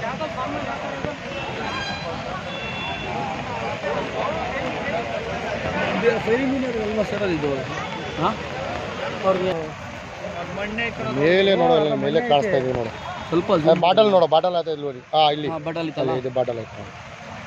Fiery ಮೀನು ಅಲ್ವಾ sir ಅದು ಇದು ಹಾಂ ಅವ್ರಿಗೆ ಮೇಲೆ ನೋಡು ಅಲ್ಲಿ ಮೇಲೆ ಕಾಣಿಸ್ತಾ ಇದೀವಿ ನೋಡು ಸ್ವಲ್ಪ ಬಾಟಲ್ ನೋಡು ಬಾಟಲ್ ಆಯ್ತಾ ಇಲ್ಲಿ ನೋಡಿ ಹಾ ಇಲ್ಲಿ ಬಟಲ್ ಅಲ್ಲಿ ಇತ್ತಲ್ಲ ಇದು ಬಾಟಲ್ ಆಯ್ತು ನೋಡಿ.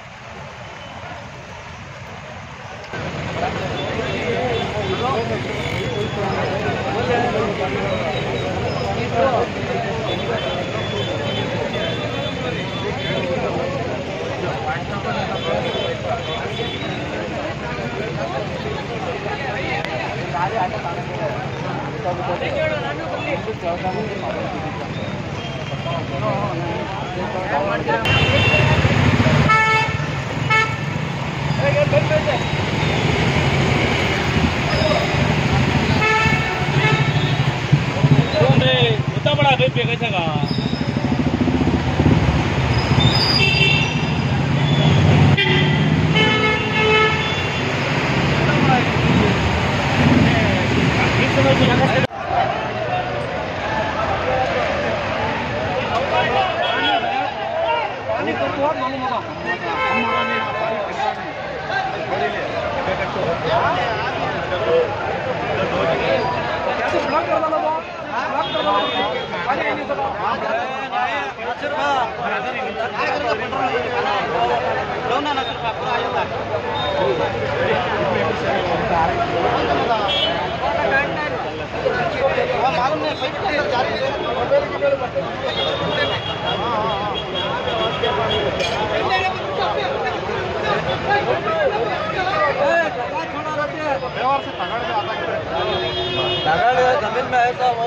जमीन में ऐसा वो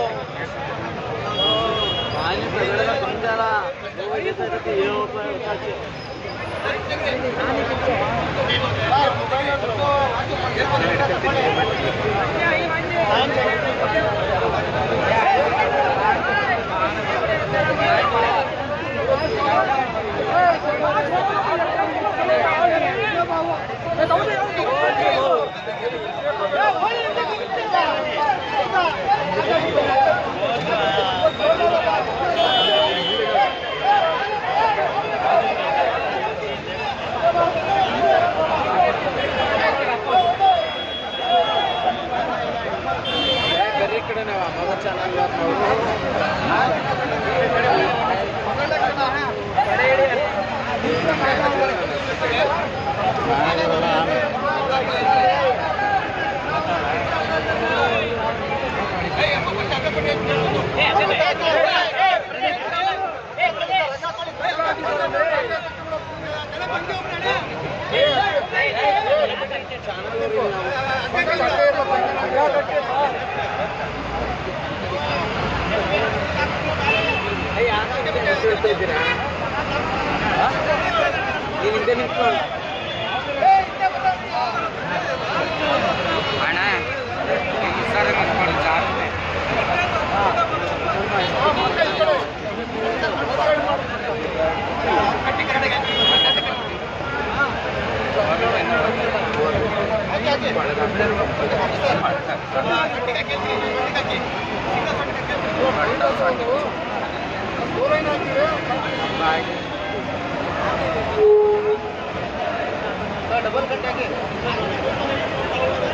पानी पकड़ेगा कम जा रहा वो वजह से रहती है ये होता है उसका अच्छे- ಡಬಲ್ ಕಟ್ಟಾಗಿ